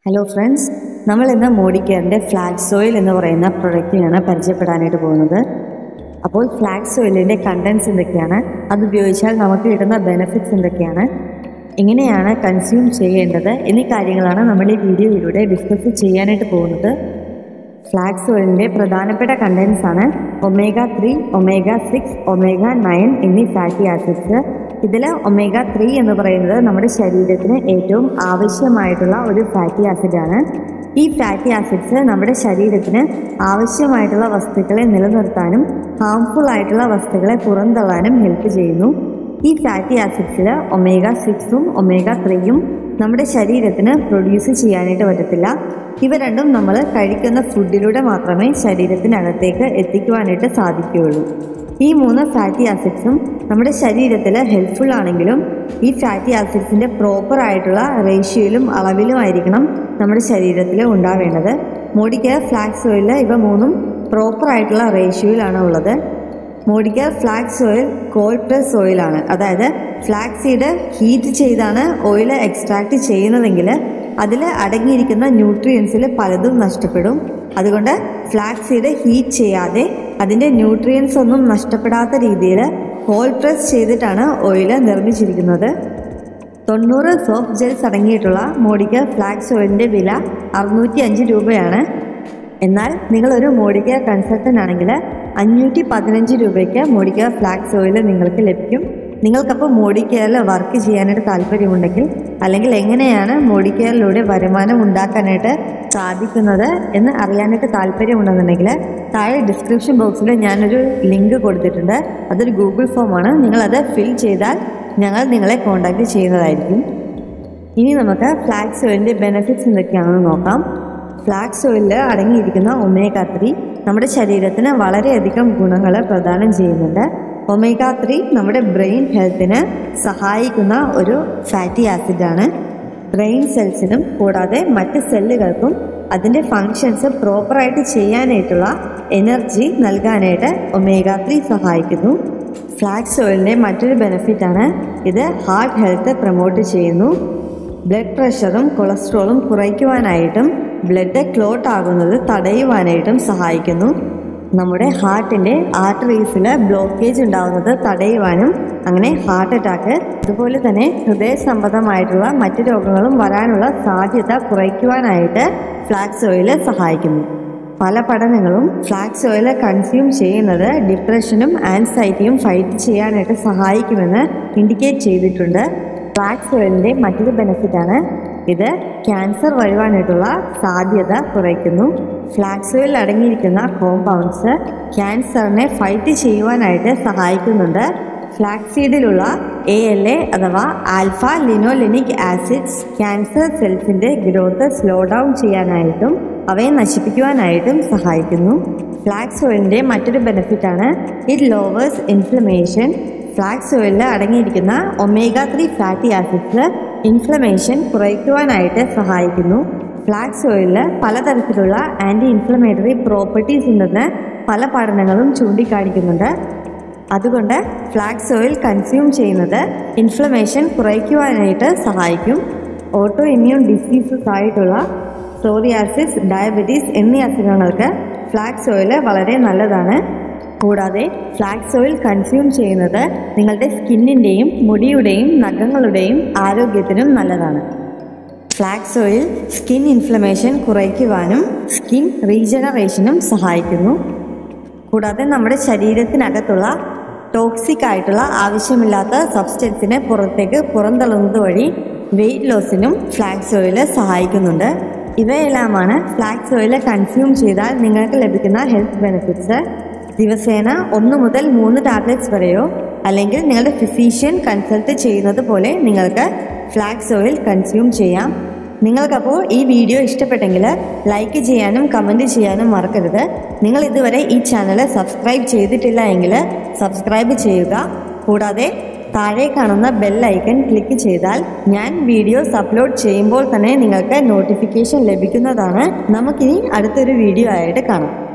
hello friends നമ്മൾ ഇന്ന് മോഡിക്കെയറിൻ്റെ flax oil എന്ന് പറയുന്ന പ്രൊഡക്റ്റിനാണ് പരിചയപ്പെടാനായിട്ട് പോകുന്നത് അപ്പോൾ ഫ്ലാക്സ് ഓയിലിൻ്റെ കണ്ടൻസ് എന്തൊക്കെയാണ് അത് ഉപയോഗിച്ചാൽ നമുക്ക് കിട്ടുന്ന ബെനിഫിറ്റ്സ് എന്തൊക്കെയാണ് എങ്ങനെയാണ് കൺസ്യൂം ചെയ്യേണ്ടത് എന്നീ കാര്യങ്ങളാണ് നമ്മൾ ഈ വീഡിയോയിലൂടെ ഡിസ്കസ് ചെയ്യാനായിട്ട് പോകുന്നത് ഫ്ലാക്സ് ഓയിലിൻ്റെ പ്രധാനപ്പെട്ട കണ്ടൻസ് ആണ് omega three omega six omega nine എന്നീ ഫാറ്റി ആസിഡ്സ് ഇതിൽ ഒമേഗ ത്രീ എന്ന് പറയുന്നത് നമ്മുടെ ശരീരത്തിന് ഏറ്റവും ആവശ്യമായിട്ടുള്ള ഒരു ഫാറ്റി ആസിഡാണ് ഈ ഫാറ്റി ആസിഡ്സ് നമ്മുടെ ശരീരത്തിന് ആവശ്യമായിട്ടുള്ള വസ്തുക്കളെ നിലനിർത്താനും ഹാംഫുൾ ആയിട്ടുള്ള വസ്തുക്കളെ പുറന്തള്ളാനും ഹെൽപ്പ് ചെയ്യുന്നു ഈ ഫാറ്റി ആസിഡ്സിൽ ഒമേഗ സിക്സും ഒമേഗ ത്രീയും നമ്മുടെ ശരീരത്തിന് പ്രൊഡ്യൂസ് ചെയ്യാനായിട്ട് പറ്റത്തില്ല ഇവ രണ്ടും നമ്മൾ കഴിക്കുന്ന ഫുഡിലൂടെ മാത്രമേ ശരീരത്തിനകത്തേക്ക് എത്തിക്കുവാനായിട്ട് സാധിക്കുകയുള്ളൂ ഈ മൂന്ന് ഫാറ്റി ആസിഡ്സും നമ്മുടെ ശരീരത്തിൽ ഹെൽപ്ഫുൾ ആണെങ്കിലും ഈ ഫാറ്റി ആസിഡ്സിൻ്റെ പ്രോപ്പർ ആയിട്ടുള്ള റേഷ്യോയിലും അളവിലും ആയിരിക്കണം നമ്മുടെ ശരീരത്തിൽ ഉണ്ടാവേണ്ടത് മോഡിക്ക് ഫ്ലാക്സ് ഓയിൽ ഇവ മൂന്നും പ്രോപ്പർ ആയിട്ടുള്ള റേഷ്യോയിലാണ് ഉള്ളത് മോഡിക്ക ഫ്ലാക്സ് ഓയിൽ കോൾഡ് പ്രസ് ഓയിലാണ് അതായത് ഫ്ലാക്സ് സീഡ് ഹീറ്റ് ചെയ്താണ് ഓയിൽ എക്സ്ട്രാക്ട് ചെയ്യുന്നതെങ്കിൽ അതിൽ അടങ്ങിയിരിക്കുന്ന ന്യൂട്രിയൻസിൽ പലതും നഷ്ടപ്പെടും അതുകൊണ്ട് ഫ്ലാക്സ് സീഡ് ഹീറ്റ് ചെയ്യാതെ അതിൻ്റെ ന്യൂട്രിയൻസ് ഒന്നും നഷ്ടപ്പെടാത്ത രീതിയിൽ കോൾഡ് പ്രസ് ചെയ്തിട്ടാണ് ഓയിൽ നിർമ്മിച്ചിരിക്കുന്നത് തൊണ്ണൂറ് സോഫ്റ്റ് ജെൽസ് അടങ്ങിയിട്ടുള്ള മോഡിക്ക ഫ്ലാക്സ് ഓയിലിൻ്റെ വില അറുന്നൂറ്റി അഞ്ച് രൂപയാണ് എന്നാൽ നിങ്ങളൊരു മോഡിക്ക കൺസൾട്ടൻ്റ് ആണെങ്കിൽ അഞ്ഞൂറ്റി പതിനഞ്ച് രൂപയ്ക്ക് മോഡിക്ക ഫ്ലാക്സ് ഓയിൽ നിങ്ങൾക്ക് ലഭിക്കും നിങ്ങൾക്കപ്പോൾ മോഡിക്കെയറിൽ വർക്ക് ചെയ്യാനായിട്ട് താല്പര്യമുണ്ടെങ്കിൽ അല്ലെങ്കിൽ എങ്ങനെയാണ് മോഡിക്കെയറിലൂടെ വരുമാനം ഉണ്ടാക്കാനായിട്ട് സാധിക്കുന്നത് എന്ന് അറിയാനായിട്ട് താല്പര്യമുണ്ടെന്നുണ്ടെങ്കിൽ താഴെ ഡിസ്ക്രിപ്ഷൻ ബോക്സിൽ ഞാനൊരു ലിങ്ക് കൊടുത്തിട്ടുണ്ട് അതൊരു ഗൂഗിൾ ഫോമാണ് നിങ്ങളത് ഫിൽ ചെയ്താൽ ഞങ്ങൾ നിങ്ങളെ കോൺടാക്റ്റ് ചെയ്യുന്നതായിരിക്കും ഇനി നമുക്ക് ഫ്ലാക്സ് ഓയിലിൻ്റെ ബെനിഫിറ്റ്സ് എന്തൊക്കെയാണെന്ന് നോക്കാം ഫ്ലാക്സ് ഓയിലിൽ അടങ്ങിയിരിക്കുന്ന ഒമേഗ ത്രീ നമ്മുടെ ശരീരത്തിന് വളരെയധികം ഗുണങ്ങൾ പ്രദാനം ചെയ്യുന്നുണ്ട് ഒമേഗ ത്രീ നമ്മുടെ ബ്രെയിൻ ഹെൽത്തിന് സഹായിക്കുന്ന ഒരു ഫാറ്റി ആസിഡാണ് ബ്രെയിൻ സെൽസിനും കൂടാതെ മറ്റ് സെല്ലുകൾക്കും അതിൻ്റെ ഫങ്ഷൻസ് പ്രോപ്പറായിട്ട് ചെയ്യാനായിട്ടുള്ള എനർജി നൽകാനായിട്ട് ഒമേഗ ത്രീ സഹായിക്കുന്നു ഫ്ലാക്സ് ഓയിലിൻ്റെ മറ്റൊരു ബെനിഫിറ്റാണ് ഇത് ഹാർട്ട് ഹെൽത്ത് പ്രൊമോട്ട് ചെയ്യുന്നു ബ്ലഡ് പ്രഷറും കൊളസ്ട്രോളും കുറയ്ക്കുവാനായിട്ടും ബ്ലഡ് ക്ലോട്ട് ആകുന്നത് തടയുവാനായിട്ടും സഹായിക്കുന്നു നമ്മുടെ ഹാർട്ടിൻ്റെ ആർട്ടറീസിൽ ബ്ലോക്കേജ് ഉണ്ടാകുന്നത് തടയുവാനും അങ്ങനെ ഹാർട്ട് അറ്റാക്ക് അതുപോലെ തന്നെ ഹൃദയ സംബന്ധമായിട്ടുള്ള മറ്റു രോഗങ്ങളും വരാനുള്ള സാധ്യത കുറയ്ക്കുവാനായിട്ട് ഫ്ലാക്സ് ഓയിൽ സഹായിക്കുന്നു പല പഠനങ്ങളും ഫ്ലാക്സ് ഓയിൽ കൺസ്യൂം ചെയ്യുന്നത് ഡിപ്രഷനും ആൻസൈറ്റിയും ഫൈറ്റ് ചെയ്യാനായിട്ട് സഹായിക്കുമെന്ന് ഇൻഡിക്കേറ്റ് ചെയ്തിട്ടുണ്ട് ഫ്ലാക്സ് ഓയിലിൻ്റെ മറ്റൊരു ബെനിഫിറ്റാണ് ഇത് ക്യാൻസർ വരുവാനായിട്ടുള്ള സാധ്യത കുറയ്ക്കുന്നു ഫ്ലാക്സ് ഓയിൽ അടങ്ങിയിരിക്കുന്ന കോമ്പൗണ്ട്സ് ക്യാൻസറിനെ ഫൈറ്റ് ചെയ്യുവാനായിട്ട് സഹായിക്കുന്നുണ്ട് ഫ്ലാക്സീഡിലുള്ള എ എൽ എ അഥവാ ആൽഫ ലിനോലെനിക് ആസിഡ്സ് ക്യാൻസർ സെൽസിൻ്റെ ഗ്രോത്ത് സ്ലോ ഡൗൺ ചെയ്യാനായിട്ടും അവയെ നശിപ്പിക്കുവാനായിട്ടും സഹായിക്കുന്നു ഫ്ലാക്സ് ഓയിലിൻ്റെ മറ്റൊരു ബെനിഫിറ്റാണ് ഇറ്റ് ലോവേഴ്സ് ഇൻഫ്ലമേഷൻ ഫ്ലാക്സ് ഓയിലിൽ അടങ്ങിയിരിക്കുന്ന omega three fatty acids inflammation കുറയ്ക്കുവാനായിട്ട് സഹായിക്കുന്നു ഫ്ലാക്സ് ഓയിലിൽ പലതരത്തിലുള്ള ആൻറ്റി ഇൻഫ്ലമേറ്ററി പ്രോപ്പർട്ടീസ് ഉണ്ടെന്ന് പല പഠനങ്ങളും ചൂണ്ടിക്കാണിക്കുന്നുണ്ട് അതുകൊണ്ട് ഫ്ലാക്സ് ഓയിൽ കൺസ്യൂം ചെയ്യുന്നത് ഇൻഫ്ലമേഷൻ കുറയ്ക്കുവാനായിട്ട് സഹായിക്കും ഓട്ടോ ഇമ്മ്യൂൺ ഡിസീസസ് ആയിട്ടുള്ള സോറിയാസിസ് ഡയബറ്റീസ് എന്നീ അസുഖങ്ങൾക്ക് ഫ്ലാക്സ് ഓയിൽ വളരെ നല്ലതാണ് കൂടാതെ ഫ്ലാക്സ് ഓയിൽ കൺസ്യൂം ചെയ്യുന്നത് നിങ്ങളുടെ സ്കിന്നിൻ്റെയും മുടിയുടെയും നഖങ്ങളുടെയും ആരോഗ്യത്തിനും നല്ലതാണ് ഫ്ലാക്സ് ഓയിൽ സ്കിൻ ഇൻഫ്ലമേഷൻ കുറയ്ക്കുവാനും സ്കിൻ റീജനറേഷനും സഹായിക്കുന്നു കൂടാതെ നമ്മുടെ ശരീരത്തിനകത്തുള്ള ടോക്സിക് ആയിട്ടുള്ള ആവശ്യമില്ലാത്ത സബ്സ്റ്റൻസിനെ പുറത്തേക്ക് പുറന്തള്ളുന്നത് വഴി വെയിറ്റ് ലോസിനും ഫ്ലാക്സ് ഓയിൽ സഹായിക്കുന്നുണ്ട് ഇവയെല്ലാമാണ് ഫ്ലാക്സ് ഓയിൽ കൺസ്യൂം ചെയ്താൽ നിങ്ങൾക്ക് ലഭിക്കുന്ന ഹെൽത്ത് ബെനിഫിറ്റ്സ് ദിവസേന ഒന്ന് മുതൽ മൂന്ന് ടാബ്ലറ്റ്സ് വരെയോ അല്ലെങ്കിൽ നിങ്ങളുടെ ഫിസീഷ്യൻ കൺസൾട്ട് ചെയ്യുന്നത് പോലെ നിങ്ങൾക്ക് ഫ്ലാക്സ് ഓയിൽ കൺസ്യൂം ചെയ്യാം നിങ്ങൾക്കപ്പോൾ ഈ വീഡിയോ ഇഷ്ടപ്പെട്ടെങ്കിൽ ലൈക്ക് ചെയ്യാനും കമൻറ്റ് ചെയ്യാനും മറക്കരുത് നിങ്ങൾ ഇതുവരെ ഈ ചാനൽ സബ്സ്ക്രൈബ് ചെയ്തിട്ടില്ല എങ്കിൽ സബ്സ്ക്രൈബ് ചെയ്യുക കൂടാതെ താഴെ കാണുന്ന ബെൽ ഐക്കൺ ക്ലിക്ക് ചെയ്താൽ ഞാൻ വീഡിയോസ് അപ്ലോഡ് ചെയ്യുമ്പോൾ തന്നെ നിങ്ങൾക്ക് നോട്ടിഫിക്കേഷൻ ലഭിക്കുന്നതാണ് നമുക്കിനി അടുത്തൊരു വീഡിയോ ആയിട്ട് കാണാം